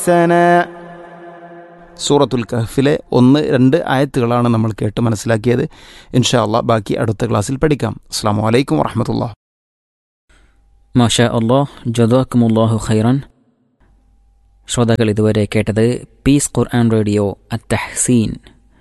حسنا സൂറത്തുൽ കഹഫിലെ ഒന്ന് രണ്ട് ആയത്തുകളാണ് നമ്മൾ കേട്ട് മനസ്സിലാക്കിയത് ഇൻഷാ അള്ളാ ബാക്കി അടുത്ത ക്ലാസ്സിൽ പഠിക്കാം അസ്സാം വലൈക്കും വറഹമത്തുള്ള മാഷാ അള്ളാഹ് ജദാക്കുമുല്ലാഹു ഖൈറൻ ശ്രോതാക്കൾ ഇതുവരെ കേട്ടത് പീസ് ഖുർആൻ റേഡിയോ അത്തഹ്സീൻ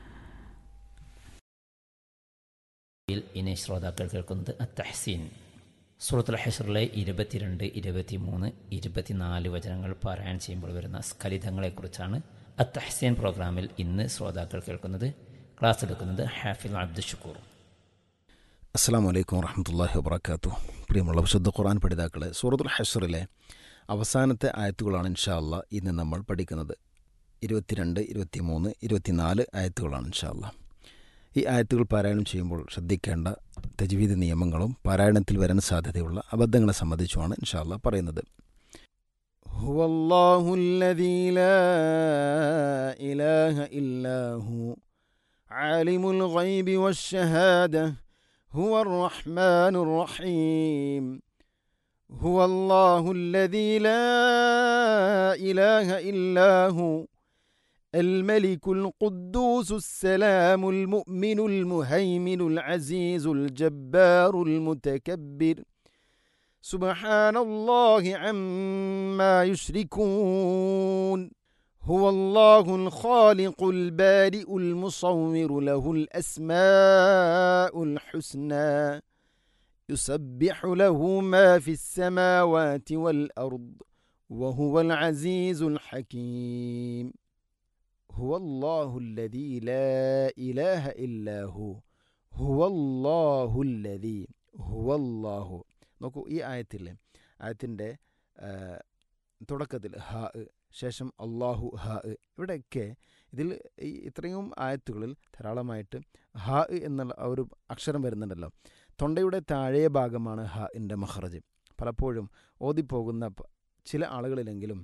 ഇനി ശ്രോതാക്കൾ കേൾക്കുന്നത് അത്തഹ്സീൻ സൂറത്തുൽ ഹഷറിലെ ഇരുപത്തിരണ്ട് ഇരുപത്തിമൂന്ന് ഇരുപത്തിനാല് വചനങ്ങൾ പാരായണം ചെയ്യുമ്പോൾ വരുന്ന സ്ഖലിതങ്ങളെക്കുറിച്ചാണ് അത്തഹ്സീൻ പ്രോഗ്രാമിൽ ഇന്ന് ശ്രോതാക്കൾ കേൾക്കുന്നത് ക്ലാസ് എടുക്കുന്നത് ഹാഫിൽ അബ്ദുൽ ഷുക്കൂർ അസ്സാം വലൈക്കും വറഹമത്തല്ലാഹി വബർക്കാത്തു പ്രിയമുള്ള വിശുദ്ധ ഖുർആൻ പഠിതാക്കളെ സൂറത്തുൽ ഹഷറിലെ അവസാനത്തെ ആയത്തുകളാണ് ഇൻഷാ അള്ളാ ഇന്ന് നമ്മൾ പഠിക്കുന്നത് ഇരുപത്തിരണ്ട് ഇരുപത്തിമൂന്ന് ഇരുപത്തിനാല് ആയത്തുകളാണ് ഇൻഷാ അള്ളാ ഈ ആയത്തുകൾ പാരായണം ചെയ്യുമ്പോൾ ശ്രദ്ധിക്കേണ്ട തജ്വീദ് നിയമങ്ങളും പാരായണത്തിൽ വരാൻ സാധ്യതയുള്ള അബദ്ധങ്ങളെ സംബന്ധിച്ചുമാണ് ഇൻഷാ അള്ളാ പറയുന്നത് هو الله الذي لا إله إلا هو عالم الغيب والشهادة هو الرحمن الرحيم هو الله الذي لا إله إلا هو الملك القدوس السلام المؤمن المهيمن العزيز الجبار المتكبر سبحان الله عما يشركون هو الله الخالق البارئ المصور له الاسماء الحسنى يسبح له ما في السماوات والارض وهو العزيز الحكيم هو الله الذي لا اله الا هو هو الله الذي هو الله നോക്കൂ ഈ ആയത്തിലെ ആയത്തിൻ്റെ തുടക്കത്തിൽ ഹ ശേഷം അള്ളാഹു ഹ ഇവിടെയൊക്കെ ഇതിൽ ഈ ഇത്രയും ആയത്തുകളിൽ ധാരാളമായിട്ട് ഹ എന്നുള്ള ആ ഒരു അക്ഷരം വരുന്നുണ്ടല്ലോ തൊണ്ടയുടെ താഴെ ഭാഗമാണ് ഹ ഇൻ്റെ മഹ്റജ് പലപ്പോഴും ഓതിപ്പോകുന്ന പ- ചില ആളുകളിലെങ്കിലും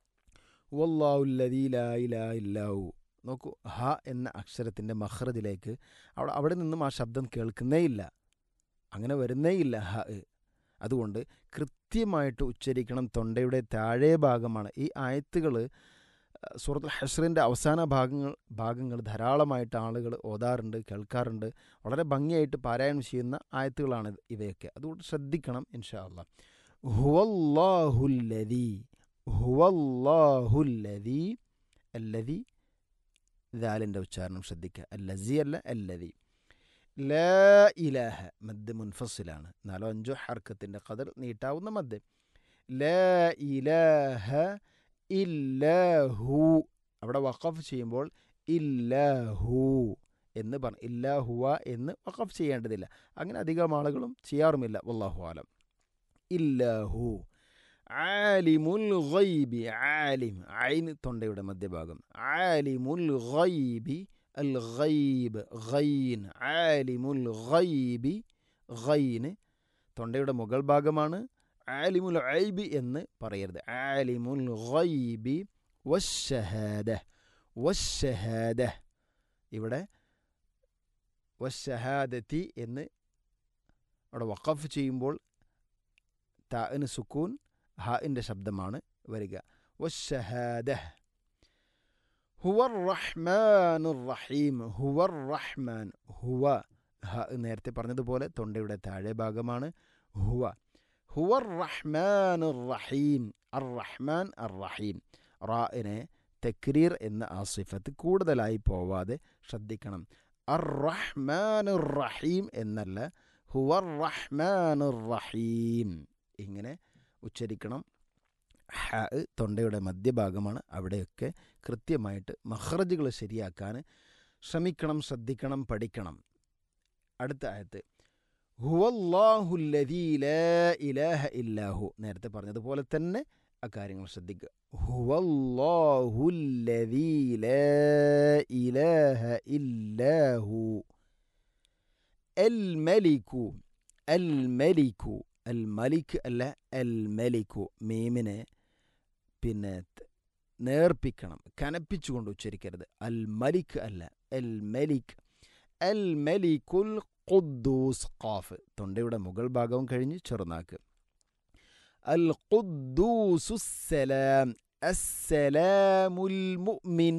വല്ലാഹുല്ലതീലായില്ലാവു നോക്കൂ ഹ എന്ന അക്ഷരത്തിൻ്റെ മഹ്റജിലേക്ക് അവിടെ അവിടെ നിന്നും ആ ശബ്ദം കേൾക്കുന്നേയില്ല അങ്ങനെ വരുന്നേയില്ല ഹ അതുകൊണ്ട് കൃത്യമായിട്ട് ഉച്ചരിക്കണം തൊണ്ടയുടെ താഴെ ഭാഗമാണ് ഈ ആയത്തുകൾ സൂറത്തുൽ ഹഷ്റിൻ്റെ അവസാന ഭാഗങ്ങൾ ഭാഗങ്ങൾ ധാരാളമായിട്ട് ആളുകൾ ഓതാറുണ്ട് കേൾക്കാറുണ്ട് വളരെ ഭംഗിയായിട്ട് പാരായണം ചെയ്യുന്ന ആയത്തുകളാണ് ഇവയൊക്കെ അതുകൊണ്ട് ശ്രദ്ധിക്കണം ഇൻഷാ അള്ളാ ഹുവല്ലാഹുല്ലതി ഹുവല്ലാഹുല്ലതി അല്ലതി ദാലിൻ്റെ ഉച്ചാരണം ശ്രദ്ധിക്കുക അല്ലസി അല്ല അല്ലതി ലാ ഇലാഹ മദ് മുൻഫസിലാണ് നാലോ അഞ്ചോ ഹർക്കത്തിൻ്റെ കതിർ നീട്ടാവുന്ന മദ് ലാ ഇലാഹ ഇല്ലാഹു അവിടെ വഖഫ് ചെയ്യുമ്പോൾ ഇല്ലാഹു എന്ന് പറഞ്ഞു ഇല്ലാഹുവ എന്ന് വഖഫ് ചെയ്യേണ്ടതില്ല അങ്ങനെ അധികം ആളുകളും ചെയ്യാറുമില്ല വല്ലാഹു ആലം ഇല്ലാഹു ആലിമുൽ ഗൈബി ആലിം ഐൻ തൊണ്ടയുടെ മധ്യഭാഗം ആലിമുൽ ഗൈബി അൽ ഗൈബ് ഗൈൻ ആലിമുൽ ഗൈബി ഗൈന് തൊണ്ടയുടെ മുകൾ ഭാഗമാണ് ആലിമുൽ ഐബി എന്ന് പറയരുത് ആലിമുൽ ഗൈബി വശഹാദ വശഹാദ ഇവിടെ വശഹാദത്തി എന്ന് അവിടെ വഖഫ് ചെയ്യുമ്പോൾ താന് സുക്കൂൻ ഹാഇൻ്റെ ശബ്ദമാണ് വരിക വശഹാദ ഹുവർ റഹ്മാൻ റഹീം ഹുവർ റഹ്മാൻ ഹുവ ഹ നേരത്തെ പറഞ്ഞതുപോലെ തൊണ്ടയുടെ താഴെ ഭാഗമാണ് ഹുവ ഹുവർ റഹ്മാൻ റഹീം അർ റഹ്മാൻ അർ റഹീം റാഇനെ തക്രീർ എന്ന ആ സിഫത്ത് കൂടുതലായി പോവാതെ ശ്രദ്ധിക്കണം അർ റഹ്മാൻ റഹീം എന്നല്ല ഹുവർ റഹ്മാൻ റഹീം ഇങ്ങനെ ഉച്ചരിക്കണം ഹ തൊണ്ടയുടെ മധ്യഭാഗമാണ് അവിടെയൊക്കെ കൃത്യമായിട്ട് മഹ്റജുകൾ ശരിയാക്കാൻ ശ്രമിക്കണം ശ്രദ്ധിക്കണം പഠിക്കണം അടുത്ത ആയത്ത് ഹുവല്ലാഹുല്ലദീ ലാ ഇലാഹ ഇല്ലാഹു നേരത്തെ പറഞ്ഞതുപോലെ തന്നെ അക്കാര്യങ്ങൾ ശ്രദ്ധിക്കുക ഹുവല്ലാഹുല്ലദീ ലാ ഇലാഹ ഇല്ലാഹു അൽ മലിക്കു അൽ മലിക്കു അൽ മലിക് അല്ല അൽ മലിക്കു മീമിനെ പിന്നെ ത- നേർപ്പിക്കണം കനപ്പിച്ചുകൊണ്ട് ഉച്ചരിക്കരുത് അൽ മലിക് അല്ല അൽ മലിക് അൽ മലിക്കുൽ ഖുദ്ദൂസ് ഖാഫ് തൊണ്ടയുടെ മുകൾ ഭാഗവും കഴിഞ്ഞ് ചെറുനാക്ക് അൽ ഖുദ്ദൂസുസ്സലാം അസ്സലാമുൽ മുഅ്മിൻ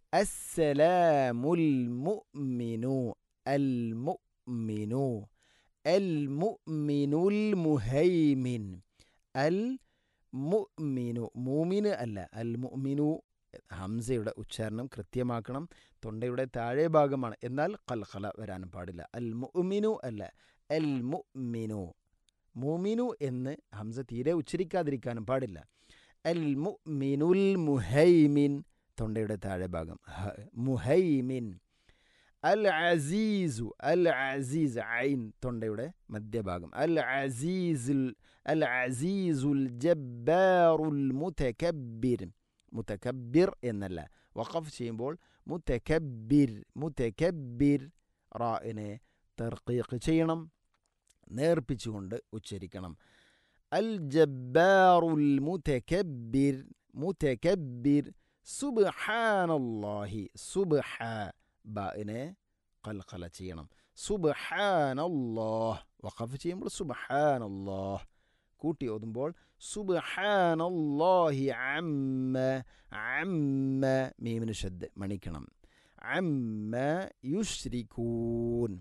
അസ്സലാമുൽ മുഅ്മിനു അൽ മുഅ്മിനു അൽ മുഅ്മിനുൽ മുഹൈമിൻ അൽ മുഅ്മിനു മൂമിന് അല്ല അൽ മുഅ്മിനു ഹംസയുടെ ഉച്ചാരണം കൃത്യമാക്കണം തൊണ്ടയുടെ താഴെ ഭാഗമാണ് എന്നാൽ കൽഖല വരാനും പാടില്ല അൽ മുഅ്മിനു അല്ല അൽ മുഅ്മിനു മൂമിനു എന്ന് ഹംസ തീരെ ഉച്ചരിക്കാതിരിക്കാനും പാടില്ല അൽ മുഅ്മിനുൽ മുഹൈമിൻ തൊണ്ടയുടെ താഴെ ഭാഗം ഹ, മുഹൈമിൻ അൽ അസീസു അൽ അസീസ് ഐൻ തൊണ്ടയുടെ മധ്യഭാഗം അൽ അസീസുൽ അൽ അസീസുൽ ജബ്ബാറുൽ മുതകബ്ബിർ മുതകബ്ബിർ എന്നല്ല വഖഫ് ചെയ്യുമ്പോൾ മുതകബ്ബിർ മുതകബ്ബിർ റാഇനെ തർക്കീഖ് ചെയ്യണം നേർപ്പിച്ചുകൊണ്ട് ഉച്ചരിക്കണം അൽ ജബ്ബാറുൽ മുതകബ്ബിർ മുതകബ്ബിർ സുബ്ഹാനല്ലാഹി സുബ്ഹ ബാഇനെ കൽഖല ചെയ്യണം സുബ്ഹാനല്ലാഹ് വഖഫ് ചെയ്യുമ്പോൾ സുബ്ഹാനല്ലാഹ് കൂട്ടി ഓതുമ്പോൾ സുബ്ഹാനല്ലാഹി അമ്മ അമ്മ മീമിന് ശബ്ദ മണിക്കണം അമ്മ യുശ്രിക്കൂൻ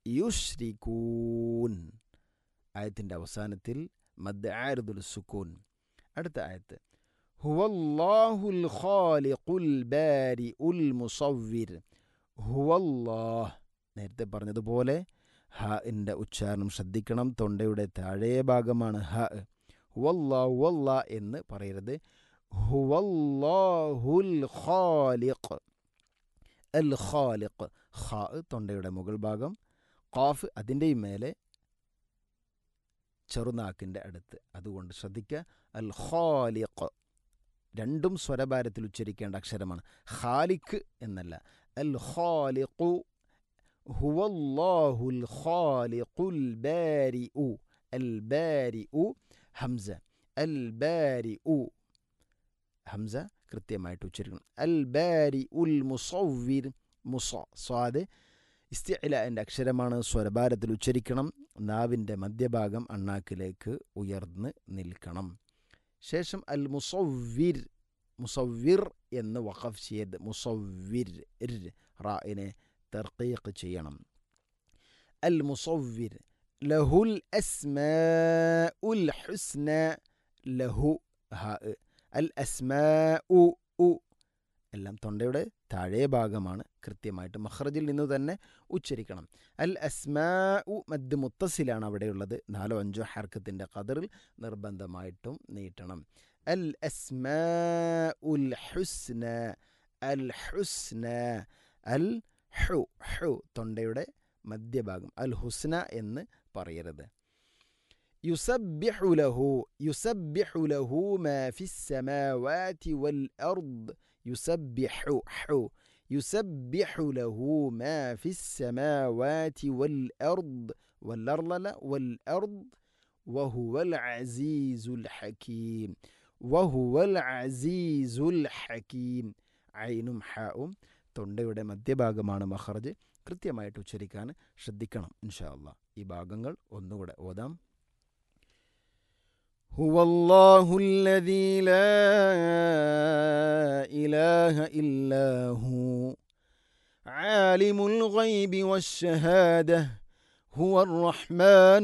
യുശ്രിക്കൂൻ ആയത്തിൻ്റെ അവസാനത്തിൽ മദ് ആരുദുൽ സുക്കൂൻ അടുത്ത ആയത്ത് ഹുവല്ലാഹുൽ ഖാലിഖുൽ ബാരിഉൽ മുസവ്വിർ ഹുവല്ലാഹ് നേരത്തെ പറഞ്ഞതുപോലെ ഹ ൻ്റെ ഉച്ചാരണം ശ്രദ്ധിക്കണം തൊണ്ടയുടെ താഴെ ഭാഗമാണ് ഹ ഹുവല്ലാ ഹുവല്ലാ എന്ന് പറയരുത് ഹുവല്ലാഹുൽ ഖാലിഖ് അൽ ഖാലിഖ് ഖാ തൊണ്ടയുടെ മുകൾ ഭാഗം ഖാഫ് അതിൻ്റെയും മേലെ ചെറുനാക്കിൻ്റെ അടുത്ത് അതുകൊണ്ട് ശ്രദ്ധിക്കുക അൽ ഖാലിഖ് രണ്ടും സ്വരഭാരത്തിൽ ഉച്ചരിക്കേണ്ട അക്ഷരമാണ് ഖാലിഖ് എന്നല്ല അൽ ഖാലിഖു ഹുവല്ലാഹുൽ ഖാലിഖുൽ ബാരിഉ അൽ ബാരിഉ ഹംസ അൽ ബാരിഉ ഹംസ കൃത്യമായിട്ട് ഉച്ചരിക്കണം അൽ ബാരി ഉൽ മുസവ്വിർ മുസ സ്വാദ് ഇസ്തിഅലിൻ്റെ അക്ഷരമാണ് സ്വരഭാരത്തിൽ ഉച്ചരിക്കണം നാവിൻ്റെ മധ്യഭാഗം അണ്ണാക്കിലേക്ക് ഉയർന്ന് നിൽക്കണം ശേഷം അൽ മുസവ്വിർ മുസവ്വിർ എന്ന് വഖഫ് ചെയ്ത് മുസവ്വിർ ഇർ റായിനെ തർക്കീഖ് ചെയ്യണം അൽ മുസവ്വിർ ലഹുൽ അസ്മാ ഉൽ ഹുസ്ന ലഹു ഹ അൽ അസ്മാ ഉ ഉ എല്ലാം തൊണ്ടയുടെ താഴെ ഭാഗമാണ് കൃത്യമായിട്ട് മഹ്റജിൽ നിന്ന് തന്നെ ഉച്ചരിക്കണം അൽ അസ്മാ ഉ മദ് മുത്തസിലാണ് അവിടെയുള്ളത് നാലോ അഞ്ചോ ഹർക്കത്തിൻ്റെ കതറിൽ നിർബന്ധമായിട്ടും നീട്ടണം അൽ അസ്മാ ഉൽ ഹുസ്ന അൽ ഹുസ്ന അൽ ഹു ഹു തൊണ്ടയുടെ മധ്യഭാഗം അൽ ഹുസ്ന എന്ന് പറയരുത് يسبح له يسبح له ما في السماوات والأرض يسبح حو يسبح له ما في السماوات والأرض والأرض لا والأرض وهو العزيز الحكيم وهو العزيز الحكيم عين حاء തൊണ്ടയുടെ മധ്യഭാഗമാണ് മഹർജ് കൃത്യമായിട്ട് ഉച്ചരിക്കാൻ ശ്രദ്ധിക്കണം ഇൻഷാ അള്ളാഹ് ഈ ഭാഗങ്ങൾ ഒന്നുകൂടെ ഓതാം هو الله الذي لا إله إلا هو عالم الغيب والشهادة هو الرحمن